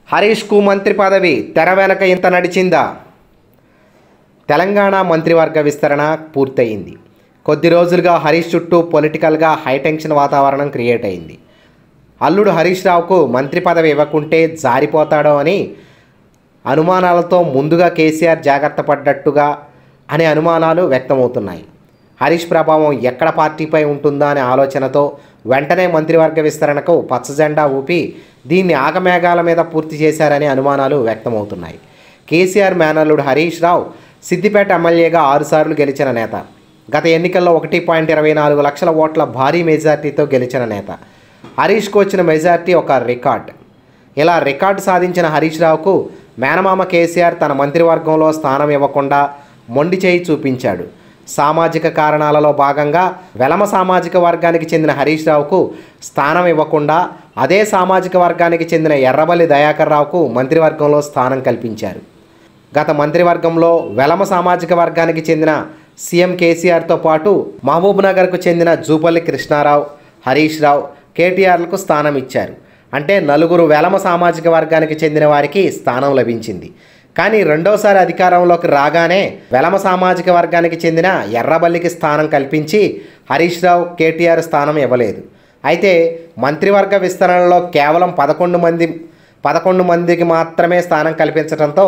హరీష్కు మంత్రి పదవి తెర వెనక ఇంత నడిచిందా తెలంగాణ మంత్రివర్గ విస్తరణ పూర్తయింది కొద్ది రోజులుగా హరీష్ చుట్టూ పొలిటికల్గా హైటెన్షన్ వాతావరణం క్రియేట్ అయింది అల్లుడు హరీష్ రావుకు మంత్రి పదవి ఇవ్వకుంటే జారిపోతాడో అని అనుమానాలతో ముందుగా కేసీఆర్ జాగ్రత్త పడ్డట్టుగా అనే అనుమానాలు వ్యక్తమవుతున్నాయి హరీష్ ప్రభావం ఎక్కడ పార్టీపై ఉంటుందా అనే ఆలోచనతో వెంటనే మంత్రివర్గ విస్తరణకు పచ్చజెండా ఊపి దీన్ని ఆగమేఘాల మీద పూర్తి చేశారనే అనుమానాలు వ్యక్తమవుతున్నాయి కేసీఆర్ మేనల్లుడు హరీష్ రావు సిద్దిపేట ఎమ్మెల్యేగా ఆరుసార్లు గెలిచిన నేత గత ఎన్నికల్లో ఒకటి పాయింట్ ఇరవై నాలుగు లక్షల ఓట్ల భారీ మెజార్టీతో గెలిచిన నేత హరీష్కు వచ్చిన మెజార్టీ ఒక రికార్డ్ ఇలా రికార్డు సాధించిన హరీష్ రావుకు మేనమామ కేసీఆర్ తన మంత్రివర్గంలో స్థానం ఇవ్వకుండా మొండి చేయి చూపించాడు సామాజిక కారణాలలో భాగంగా వెలమ సామాజిక వర్గానికి చెందిన హరీష్ రావుకు స్థానం ఇవ్వకుండా అదే సామాజిక వర్గానికి చెందిన ఎర్రబల్లి దయాకర్ రావుకు మంత్రివర్గంలో స్థానం కల్పించారు గత మంత్రివర్గంలో వెలమ సామాజిక వర్గానికి చెందిన సీఎం కేసీఆర్తో పాటు మహబూబ్ నగర్కు చెందిన జూపల్లి కృష్ణారావు హరీష్ రావు కేటీఆర్లకు స్థానం ఇచ్చారు అంటే నలుగురు వెలమ సామాజిక వర్గానికి చెందిన వారికి స్థానం లభించింది కానీ రెండోసారి అధికారంలోకి రాగానే వెలమ సామాజిక వర్గానికి చెందిన ఎర్రబల్లికి స్థానం కల్పించి హరీష్ రావు కేటీఆర్ స్థానం ఇవ్వలేదు అయితే మంత్రివర్గ విస్తరణలో కేవలం పదకొండు మంది పదకొండు మందికి మాత్రమే స్థానం కల్పించడంతో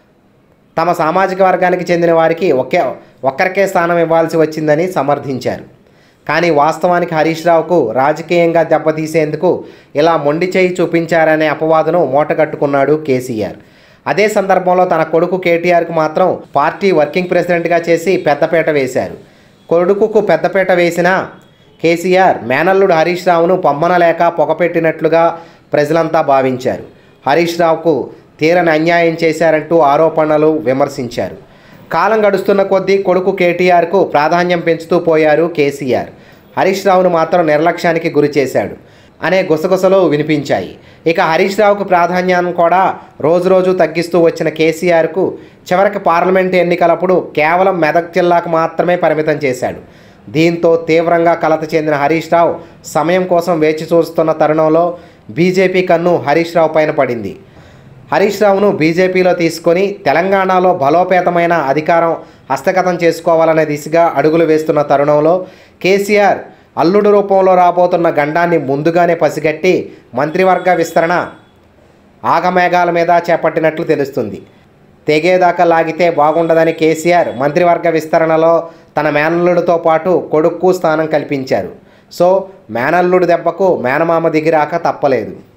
తమ సామాజిక వర్గానికి చెందిన వారికి ఒకే ఒక్కరికే స్థానం ఇవ్వాల్సి వచ్చిందని సమర్థించారు కానీ వాస్తవానికి హరీష్ రావుకు రాజకీయంగా దెబ్బతీసేందుకు ఇలా మొండి చేయి చూపించారనే అపవాదును మూటగట్టుకున్నాడు కేసీఆర్ అదే సందర్భంలో తన కొడుకు కేటీఆర్కు మాత్రం పార్టీ వర్కింగ్ ప్రెసిడెంట్గా చేసి పెద్దపీట వేశారు కొడుకుకు పెద్దపీట వేసిన కేసీఆర్ మేనల్లుడు హరీష్ రావును పొమ్మనలేక పొగపెట్టినట్లుగా ప్రజలంతా భావించారు హరీష్ రావుకు తీరని అన్యాయం చేశారంటూ ఆరోపణలు విమర్శించారు కాలం గడుస్తున్న కొద్దీ కొడుకు కేటీఆర్కు ప్రాధాన్యం పెంచుతూ పోయారు కేసీఆర్ హరీష్ రావును మాత్రం నిర్లక్ష్యానికి గురి చేశాడు అనే గుసగుసలు వినిపించాయి ఇక హరీష్ రావుకు ప్రాధాన్యాన్ని కూడా రోజురోజు తగ్గిస్తూ వచ్చిన కేసీఆర్కు చివరికి పార్లమెంట్ ఎన్నికలప్పుడు కేవలం మెదక్ జిల్లాకు మాత్రమే పరిమితం చేశాడు దీంతో తీవ్రంగా కలత చెందిన హరీష్ రావు సమయం కోసం వేచి చూస్తున్న తరుణంలో బీజేపీ కన్ను హరీష్ రావు పైన పడింది హరీష్ రావును బీజేపీలో తీసుకొని తెలంగాణలో బలోపేతమైన అధికారం హస్తగతం చేసుకోవాలనే దిశగా అడుగులు వేస్తున్న తరుణంలో కేసీఆర్ అల్లుడు రూపంలో రాబోతున్న గండాన్ని ముందుగానే పసిగట్టి మంత్రివర్గ విస్తరణ ఆగమేఘాల మీద చేపట్టినట్లు తెలుస్తుంది తెగేదాకా లాగితే బాగుండదని కేసీఆర్ మంత్రివర్గ విస్తరణలో తన మేనల్లుడితో పాటు కొడుక్కు స్థానం కల్పించారు సో మేనల్లుడి దెబ్బకు మేనమామ దిగిరాక తప్పలేదు